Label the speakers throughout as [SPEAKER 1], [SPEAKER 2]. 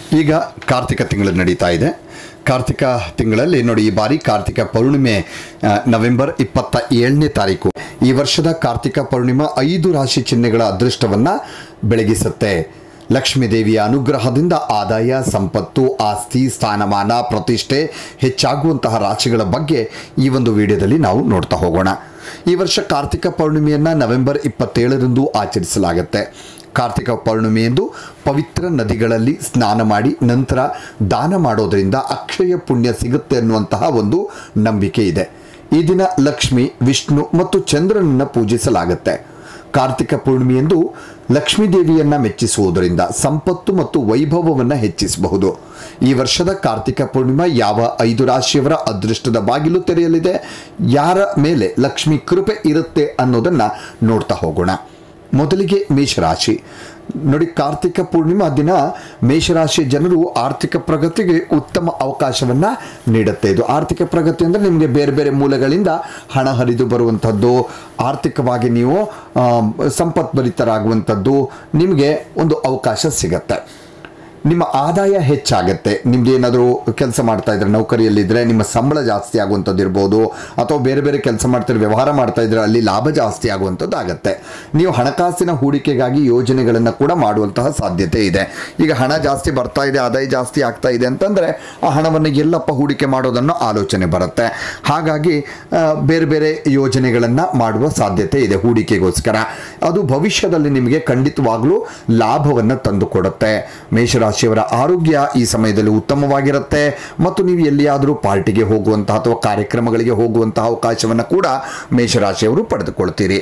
[SPEAKER 1] ಈಗ ಕಾರ್ತಿಕ ತಿಂಗಳು ನಡೀತಾ ಇದೆ ಕಾರ್ತಿಕ ತಿಂಗಳಲ್ಲಿ ನೋಡಿ ಈ ಬಾರಿ ಕಾರ್ತಿಕ ಪೌರ್ಣಿಮೆ ಆ, ನವೆಂಬರ್ ಇಪ್ಪತ್ತ ಏಳನೇ ತಾರೀಕು ಈ ವರ್ಷದ ಕಾರ್ತಿಕ ಪೌರ್ಣಿಮಾ ಐದು ರಾಶಿ ಚಿಹ್ನೆಗಳ ಅದೃಷ್ಟವನ್ನ ಬೆಳಗಿಸುತ್ತೆ ಲಕ್ಷ್ಮೀ ದೇವಿಯ ಅನುಗ್ರಹದಿಂದ ಆದಾಯ ಸಂಪತ್ತು ಆಸ್ತಿ ಸ್ಥಾನಮಾನ ಪ್ರತಿಷ್ಠೆ ಹೆಚ್ಚಾಗುವಂತಹ ರಾಶಿಗಳ ಬಗ್ಗೆ ಈ ಒಂದು ವಿಡಿಯೋದಲ್ಲಿ ನಾವು ನೋಡ್ತಾ ಹೋಗೋಣ ಈ ವರ್ಷ ಕಾರ್ತಿಕ ಪೌರ್ಣಿಮೆಯನ್ನ ನವೆಂಬರ್ ಇಪ್ಪತ್ತೇಳರಂದು ಆಚರಿಸಲಾಗುತ್ತೆ ಕಾರ್ತಿಕ ಪೌರ್ಣಿಮೆಯಂದು ಪವಿತ್ರ ನದಿಗಳಲ್ಲಿ ಸ್ನಾನ ಮಾಡಿ ನಂತರ ದಾನ ಮಾಡೋದರಿಂದ ಅಕ್ಷಯ ಪುಣ್ಯ ಸಿಗುತ್ತೆ ಅನ್ನುವಂತಹ ಒಂದು ನಂಬಿಕೆ ಇದೆ ಈ ದಿನ ಲಕ್ಷ್ಮಿ ವಿಷ್ಣು ಮತ್ತು ಚಂದ್ರನನ್ನು ಪೂಜಿಸಲಾಗುತ್ತೆ ಕಾರ್ತಿಕ ಪೂರ್ಣಿಮೆಯಂದು ಲಕ್ಷ್ಮೀ ದೇವಿಯನ್ನ ಮೆಚ್ಚಿಸುವುದರಿಂದ ಸಂಪತ್ತು ಮತ್ತು ವೈಭವವನ್ನು ಹೆಚ್ಚಿಸಬಹುದು ಈ ವರ್ಷದ ಕಾರ್ತಿಕ ಪೂರ್ಣಿಮಾ ಯಾವ ಐದು ರಾಶಿಯವರ ಅದೃಷ್ಟದ ಬಾಗಿಲು ತೆರೆಯಲಿದೆ ಯಾರ ಮೇಲೆ ಲಕ್ಷ್ಮಿ ಕೃಪೆ ಇರುತ್ತೆ ಅನ್ನೋದನ್ನ ನೋಡ್ತಾ ಹೋಗೋಣ ಮೊದಲಿಗೆ ಮೇಷರಾಶಿ ನೋಡಿ ಕಾರ್ತಿಕ ಪೂರ್ಣಿಮಾ ದಿನ ಮೇಷರಾಶಿಯ ಜನರು ಆರ್ಥಿಕ ಪ್ರಗತಿಗೆ ಉತ್ತಮ ಅವಕಾಶವನ್ನ ನೀಡುತ್ತೆ ಇದು ಆರ್ಥಿಕ ಪ್ರಗತಿ ಅಂದರೆ ನಿಮಗೆ ಬೇರೆ ಬೇರೆ ಮೂಲಗಳಿಂದ ಹಣ ಹರಿದು ಬರುವಂಥದ್ದು ಆರ್ಥಿಕವಾಗಿ ನೀವು ಆಮ್, ಸಂಪತ್ಭರಿತರಾಗುವಂಥದ್ದು ನಿಮಗೆ ಒಂದು ಅವಕಾಶ ಸಿಗತ್ತೆ ನಿಮ್ಮ ಆದಾಯ ಹೆಚ್ಚಾಗತ್ತೆ ನಿಮ್ದು ಏನಾದರೂ ಕೆಲಸ ಮಾಡ್ತಾ ಇದ್ರೆ ನೌಕರಿಯಲ್ಲಿದ್ದರೆ ನಿಮ್ಮ ಸಂಬಳ ಜಾಸ್ತಿ ಆಗುವಂಥದ್ದು ಇರ್ಬೋದು ಅಥವಾ ಬೇರೆ ಬೇರೆ ಕೆಲಸ ಮಾಡ್ತಿದ್ರೆ ವ್ಯವಹಾರ ಮಾಡ್ತಾ ಇದ್ರೆ ಅಲ್ಲಿ ಲಾಭ ಜಾಸ್ತಿ ಆಗುವಂಥದ್ದು ಆಗುತ್ತೆ ನೀವು ಹಣಕಾಸಿನ ಹೂಡಿಕೆಗಾಗಿ ಯೋಜನೆಗಳನ್ನು ಕೂಡ ಮಾಡುವಂತಹ ಸಾಧ್ಯತೆ ಇದೆ ಈಗ ಹಣ ಜಾಸ್ತಿ ಬರ್ತಾ ಇದೆ ಆದಾಯ ಜಾಸ್ತಿ ಆಗ್ತಾ ಇದೆ ಅಂತಂದರೆ ಆ ಹಣವನ್ನು ಎಲ್ಲಪ್ಪ ಹೂಡಿಕೆ ಮಾಡೋದನ್ನು ಆಲೋಚನೆ ಬರುತ್ತೆ ಹಾಗಾಗಿ ಆ, ಬೇರೆ ಬೇರೆ ಯೋಜನೆಗಳನ್ನು ಮಾಡುವ ಸಾಧ್ಯತೆ ಇದೆ ಹೂಡಿಕೆಗೋಸ್ಕರ ಅದು ಭವಿಷ್ಯದಲ್ಲಿ ನಿಮಗೆ ಖಂಡಿತವಾಗಲೂ ಲಾಭವನ್ನು ತಂದುಕೊಡುತ್ತೆ ಮೇಷರಾಶಿಯವರ ಆರೋಗ್ಯ ಈ ಸಮಯದಲ್ಲಿ ಉತ್ತಮವಾಗಿರುತ್ತೆ ಮತ್ತು ನೀವು ಎಲ್ಲಿಯಾದರೂ ಪಾರ್ಟಿಗೆ ಹೋಗುವಂತಹ ಅಥವಾ ಕಾರ್ಯಕ್ರಮಗಳಿಗೆ ಹೋಗುವಂತಹ ಅವಕಾಶವನ್ನು ಕೂಡ ಮೇಷರಾಶಿಯವರು ಪಡೆದುಕೊಳ್ತೀರಿ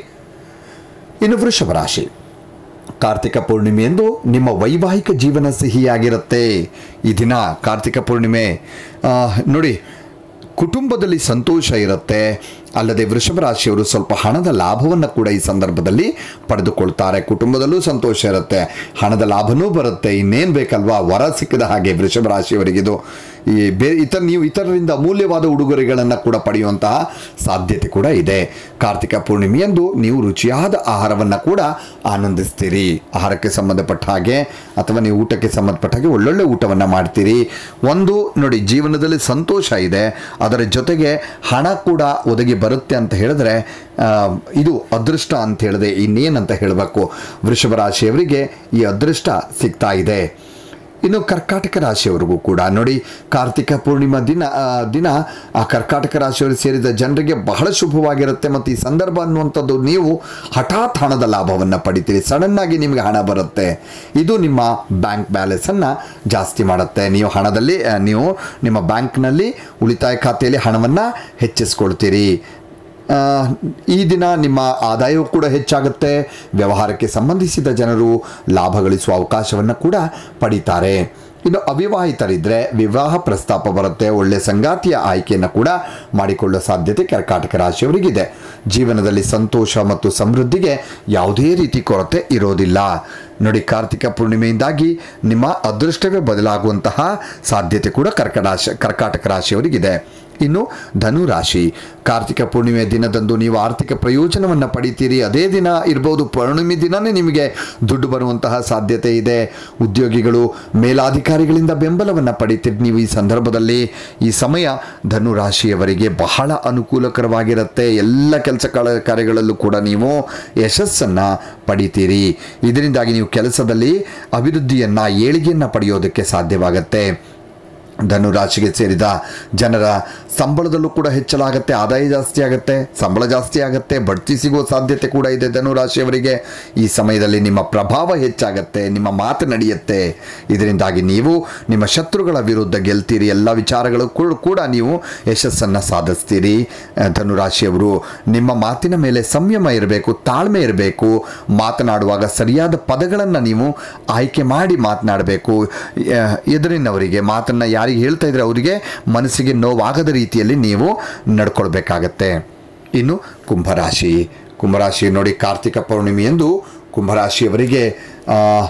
[SPEAKER 1] ಇನ್ನು ವೃಷಭ ರಾಶಿ ಕಾರ್ತಿಕ ಪೂರ್ಣಿಮೆಯಂದು ನಿಮ್ಮ ವೈವಾಹಿಕ ಜೀವನ ಸಿಹಿಯಾಗಿರುತ್ತೆ ಈ ದಿನ ಕಾರ್ತಿಕ ಪೂರ್ಣಿಮೆ ಆ, ನೋಡಿ ಕುಟುಂಬದಲ್ಲಿ ಸಂತೋಷ ಇರುತ್ತೆ ಅಲ್ಲದೆ ವೃಷಭ ರಾಶಿಯವರು ಸ್ವಲ್ಪ ಹಣದ ಲಾಭವನ್ನು ಕೂಡ ಈ ಸಂದರ್ಭದಲ್ಲಿ ಪಡೆದುಕೊಳ್ತಾರೆ ಕುಟುಂಬದಲ್ಲೂ ಸಂತೋಷ ಇರುತ್ತೆ ಹಣದ ಲಾಭನೂ ಬರುತ್ತೆ ಇನ್ನೇನು ಬೇಕಲ್ವಾ ವರ ಸಿಕ್ಕಿದ ಹಾಗೆ ವೃಷಭ ರಾಶಿಯವರಿಗಿದು ಈ ಬೇ ಇತರ ನೀವು ಇತರರಿಂದ ಅಮೂಲ್ಯವಾದ ಉಡುಗೊರೆಗಳನ್ನು ಕೂಡ ಪಡೆಯುವಂತಹ ಸಾಧ್ಯತೆ ಕೂಡ ಇದೆ ಕಾರ್ತಿಕ ಪೂರ್ಣಿಮೆಯಂದು ನೀವು ರುಚಿಯಾದ ಆಹಾರವನ್ನು ಕೂಡ ಆನಂದಿಸ್ತೀರಿ ಆಹಾರಕ್ಕೆ ಸಂಬಂಧಪಟ್ಟ ಹಾಗೆ ಅಥವಾ ನೀವು ಊಟಕ್ಕೆ ಸಂಬಂಧಪಟ್ಟ ಹಾಗೆ ಒಳ್ಳೊಳ್ಳೆ ಊಟವನ್ನು ಮಾಡ್ತೀರಿ ಒಂದು ನೋಡಿ ಜೀವನದಲ್ಲಿ ಸಂತೋಷ ಇದೆ ಅದರ ಜೊತೆಗೆ ಹಣ ಕೂಡ ಒದಗಿ ಬರುತ್ತೆ ಅಂತ ಹೇಳಿದ್ರೆ ಆ, ಇದು ಅದೃಷ್ಟ ಅಂತ ಹೇಳಿದೆ ಇನ್ನೇನಂತ ಹೇಳಬೇಕು ವೃಷಭ ರಾಶಿಯವರಿಗೆ ಈ ಅದೃಷ್ಟ ಸಿಗ್ತಾ ಇದೆ ಇನ್ನು ಕರ್ಕಾಟಕ ರಾಶಿಯವರಿಗೂ ಕೂಡ ನೋಡಿ ಕಾರ್ತಿಕ ಪೂರ್ಣಿಮಾ ದಿನ ಆ, ದಿನ ಆ ಕರ್ಕಾಟಕ ರಾಶಿಯವರು ಸೇರಿದ ಜನರಿಗೆ ಬಹಳ ಶುಭವಾಗಿರುತ್ತೆ ಮತ್ತು ಈ ಸಂದರ್ಭ ಅನ್ನುವಂಥದ್ದು ನೀವು ಹಠಾತ್ ಹಣದ ಲಾಭವನ್ನು ಪಡಿತೀರಿ ಸಡನ್ ಆಗಿ ನಿಮಗೆ ಹಣ ಬರುತ್ತೆ ಇದು ನಿಮ್ಮ ಬ್ಯಾಂಕ್ ಬ್ಯಾಲೆನ್ಸನ್ನು ಜಾಸ್ತಿ ಮಾಡುತ್ತೆ ನೀವು ಹಣದಲ್ಲಿ ಆ, ನೀವು ನಿಮ್ಮ ಬ್ಯಾಂಕ್ನಲ್ಲಿ ಉಳಿತಾಯ ಖಾತೆಯಲ್ಲಿ ಹಣವನ್ನು ಹೆಚ್ಚಿಸ್ಕೊಳ್ತೀರಿ ಆ, ಈ ದಿನ ನಿಮ್ಮ ಆದಾಯವೂ ಕೂಡ ಹೆಚ್ಚಾಗುತ್ತೆ ವ್ಯವಹಾರಕ್ಕೆ ಸಂಬಂಧಿಸಿದ ಜನರು ಲಾಭ ಗಳಿಸುವ ಅವಕಾಶವನ್ನು ಕೂಡ ಪಡಿತಾರೆ ಇನ್ನು ಅವಿವಾಹಿತರಿದ್ದರೆ ವಿವಾಹ ಪ್ರಸ್ತಾಪ ಬರುತ್ತೆ ಒಳ್ಳೆ ಸಂಗಾತಿಯ ಆಯ್ಕೆಯನ್ನು ಕೂಡ ಮಾಡಿಕೊಳ್ಳುವ ಸಾಧ್ಯತೆ ಕರ್ಕಾಟಕ ರಾಶಿಯವರಿಗಿದೆ ಜೀವನದಲ್ಲಿ ಸಂತೋಷ ಮತ್ತು ಸಮೃದ್ಧಿಗೆ ಯಾವುದೇ ರೀತಿ ಕೊರತೆ ಇರೋದಿಲ್ಲ ನೋಡಿ ಕಾರ್ತಿಕ ಪೂರ್ಣಿಮೆಯಿಂದಾಗಿ ನಿಮ್ಮ ಅದೃಷ್ಟವೇ ಬದಲಾಗುವಂತಹ ಸಾಧ್ಯತೆ ಕೂಡ ಕರ್ಕ ರಾಶಿ ಕರ್ಕಾಟಕ ರಾಶಿಯವರಿಗಿದೆ ಇನ್ನು ಧನು ರಾಶಿ ಕಾರ್ತಿಕ ಪೂರ್ಣಿಮೆ ದಿನದಂದು ನೀವು ಆರ್ಥಿಕ ಪ್ರಯೋಜನವನ್ನು ಪಡಿತೀರಿ ಅದೇ ದಿನ ಇರ್ಬೋದು ಪೌರ್ಣಿಮೆ ದಿನವೇ ನಿಮಗೆ ದುಡ್ಡು ಬರುವಂತಹ ಸಾಧ್ಯತೆ ಇದೆ ಉದ್ಯೋಗಿಗಳು ಮೇಲಾಧಿಕಾರಿಗಳಿಂದ ಬೆಂಬಲವನ್ನು ಪಡಿತೀರಿ ನೀವು ಈ ಸಂದರ್ಭದಲ್ಲಿ ಈ ಸಮಯ ಧನು ರಾಶಿಯವರಿಗೆ ಬಹಳ ಅನುಕೂಲಕರವಾಗಿರುತ್ತೆ ಎಲ್ಲ ಕೆಲಸ ಕ- ಕಾರ್ಯಗಳಲ್ಲೂ ಕೂಡ ನೀವು ಯಶಸ್ಸನ್ನು ಪಡಿತೀರಿ ಇದರಿಂದಾಗಿ ನೀವು ಕೆಲಸದಲ್ಲಿ ಅಭಿವೃದ್ಧಿಯನ್ನು ಏಳಿಗೆಯನ್ನು ಪಡೆಯೋದಕ್ಕೆ ಸಾಧ್ಯವಾಗುತ್ತೆ ಧನು ರಾಶಿಗೆ ಸೇರಿದ ಜನರ ಸಂಬಳದಲ್ಲೂ ಕೂಡ ಹೆಚ್ಚಲಾಗುತ್ತೆ ಆದಾಯ ಜಾಸ್ತಿ ಆಗುತ್ತೆ ಸಂಬಳ ಜಾಸ್ತಿ ಆಗುತ್ತೆ ಬಡ್ತಿ ಸಿಗುವ ಸಾಧ್ಯತೆ ಕೂಡ ಇದೆ ಧನು ರಾಶಿಯವರಿಗೆ ಈ ಸಮಯದಲ್ಲಿ ನಿಮ್ಮ ಪ್ರಭಾವ ಹೆಚ್ಚಾಗುತ್ತೆ ನಿಮ್ಮ ಮಾತು ನಡೆಯುತ್ತೆ ಇದರಿಂದಾಗಿ ನೀವು ನಿಮ್ಮ ಶತ್ರುಗಳ ವಿರುದ್ಧ ಗೆಲ್ತೀರಿ ಎಲ್ಲ ವಿಚಾರಗಳು ಕೂಡ- ಕೂಡ ನೀವು ಯಶಸ್ಸನ್ನು ಸಾಧಿಸ್ತೀರಿ ಆ, ಧನು ರಾಶಿಯವರು ನಿಮ್ಮ ಮಾತಿನ ಮೇಲೆ ಸಂಯಮ ಇರಬೇಕು ತಾಳ್ಮೆ ಇರಬೇಕು ಮಾತನಾಡುವಾಗ ಸರಿಯಾದ ಪದಗಳನ್ನು ನೀವು ಆಯ್ಕೆ ಮಾಡಿ ಮಾತನಾಡಬೇಕು ಎದುರಿನವರಿಗೆ ಮಾತನ್ನು ಯಾರಿಗೆ ಹೇಳ್ತಾ ಇದ್ರೆ ಅವರಿಗೆ ಮನಸ್ಸಿಗೆ ನೋವಾಗದ ರೀತಿಯಲ್ಲಿ ನೀವು ನಡ್ಕೊಳ್ಬೇಕಾಗತ್ತೆ ಇನ್ನು ಕುಂಭರಾಶಿ ಕುಂಭರಾಶಿ ನೋಡಿ ಕಾರ್ತಿಕ ಪೌರ್ಣಿಮೆಯಂದು ಕುಂಭರಾಶಿಯವರಿಗೆ ಆ,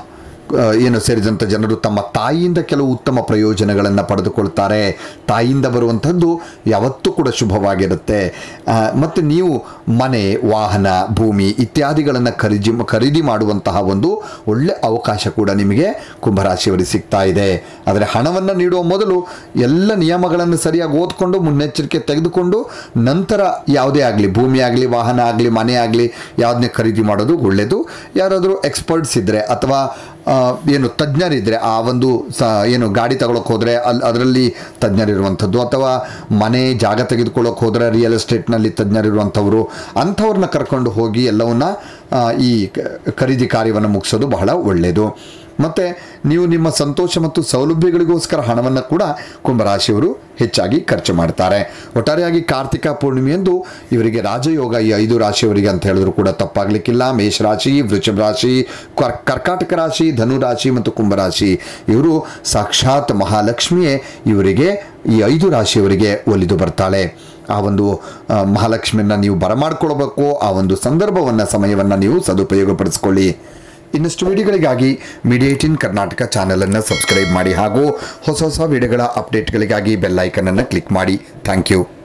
[SPEAKER 1] ಆ, ಏನು ಸೇರಿದಂಥ ಜನರು ತಮ್ಮ ತಾಯಿಯಿಂದ ಕೆಲವು ಉತ್ತಮ ಪ್ರಯೋಜನಗಳನ್ನು ಪಡೆದುಕೊಳ್ತಾರೆ ತಾಯಿಯಿಂದ ಬರುವಂಥದ್ದು ಯಾವತ್ತೂ ಕೂಡ ಶುಭವಾಗಿರುತ್ತೆ ಆ, ಮತ್ತು ನೀವು ಮನೆ ವಾಹನ ಭೂಮಿ ಇತ್ಯಾದಿಗಳನ್ನು ಖರೀದಿ ಖರೀದಿ ಮಾಡುವಂತಹ ಒಂದು ಒಳ್ಳೆ ಅವಕಾಶ ಕೂಡ ನಿಮಗೆ ಕುಂಭರಾಶಿಯವರಿಗೆ ಸಿಗ್ತಾ ಇದೆ ಆದರೆ ಹಣವನ್ನು ನೀಡುವ ಮೊದಲು ಎಲ್ಲ ನಿಯಮಗಳನ್ನು ಸರಿಯಾಗಿ ಓದ್ಕೊಂಡು ಮುನ್ನೆಚ್ಚರಿಕೆ ತೆಗೆದುಕೊಂಡು ನಂತರ ಯಾವುದೇ ಆಗಲಿ ಭೂಮಿ ಆಗಲಿ ವಾಹನ ಆಗಲಿ ಮನೆ ಆಗಲಿ ಯಾವುದನ್ನೇ ಖರೀದಿ ಮಾಡೋದು ಒಳ್ಳೆಯದು ಯಾರಾದರೂ ಎಕ್ಸ್ಪರ್ಟ್ಸ್ ಇದ್ದರೆ ಅಥವಾ ಆ, ಏನು ತಜ್ಞರಿದ್ದರೆ ಆ ಒಂದು ಸ ಏನು ಗಾಡಿ ತಗೊಳಕ್ಕೆ ಹೋದರೆ ಅಲ್ಲಿ ಅದರಲ್ಲಿ ತಜ್ಞರಿರುವಂಥದ್ದು ಅಥವಾ ಮನೆ ಜಾಗ ತೆಗೆದುಕೊಳ್ಳೋಕೆ ಹೋದರೆ ರಿಯಲ್ ಎಸ್ಟೇಟ್ನಲ್ಲಿ ತಜ್ಞರಿರುವಂಥವರು ಅಂಥವ್ರನ್ನ ಕರ್ಕೊಂಡು ಹೋಗಿ ಎಲ್ಲವನ್ನ ಆ, ಈ ಕ- ಖರೀದಿ ಕಾರ್ಯವನ್ನು ಮುಗಿಸೋದು ಬಹಳ ಒಳ್ಳೆಯದು ಮತ್ತು ನೀವು ನಿಮ್ಮ ಸಂತೋಷ ಮತ್ತು ಸೌಲಭ್ಯಗಳಿಗೋಸ್ಕರ ಹಣವನ್ನು ಕೂಡ ಕುಂಭರಾಶಿಯವರು ಹೆಚ್ಚಾಗಿ ಖರ್ಚು ಮಾಡ್ತಾರೆ ಒಟ್ಟಾರೆಯಾಗಿ ಕಾರ್ತಿಕ ಪೂರ್ಣಿಮೆಯಂದು ಇವರಿಗೆ ರಾಜಯೋಗ ಈ ಐದು ರಾಶಿಯವರಿಗೆ ಅಂತ ಹೇಳಿದ್ರು ಕೂಡ ತಪ್ಪಾಗಲಿಕ್ಕಿಲ್ಲ ಮೇಷರಾಶಿ ವೃಷಭ ರಾಶಿ ಕರ್- ಕರ್ಕಾಟಕ ರಾಶಿ ಧನು ರಾಶಿ ಮತ್ತು ಕುಂಭರಾಶಿ ಇವರು ಸಾಕ್ಷಾತ್ ಮಹಾಲಕ್ಷ್ಮಿಯೇ ಇವರಿಗೆ ಈ ಐದು ರಾಶಿಯವರಿಗೆ ಒಲಿದು ಬರ್ತಾಳೆ ಆ ಒಂದು ಆ, ಮಹಾಲಕ್ಷ್ಮಿಯನ್ನ ನೀವು ಬರಮಾಡ್ಕೊಳ್ಬೇಕು ಆ ಒಂದು ಸಂದರ್ಭವನ್ನು ಸಮಯವನ್ನು ನೀವು ಸದುಪಯೋಗಪಡಿಸ್ಕೊಳ್ಳಿ ಇನ್ನಷ್ಟು ವಿಡಿಯೋಗಳಿಗಾಗಿ ಮೀಡಿಯೇಟಿನ್ ಕರ್ನಾಟಕ ಚಾನಲನ್ನು ಸಬ್ಸ್ಕ್ರೈಬ್ ಮಾಡಿ ಹಾಗೂ ಹೊಸ ಹೊಸ ವಿಡಿಯೋಗಳ ಅಪ್ಡೇಟ್ಗಳಿಗಾಗಿ ಬೆಲ್ ಐಕನನ್ನು ಕ್ಲಿಕ್ ಮಾಡಿ ಥ್ಯಾಂಕ್ ಯು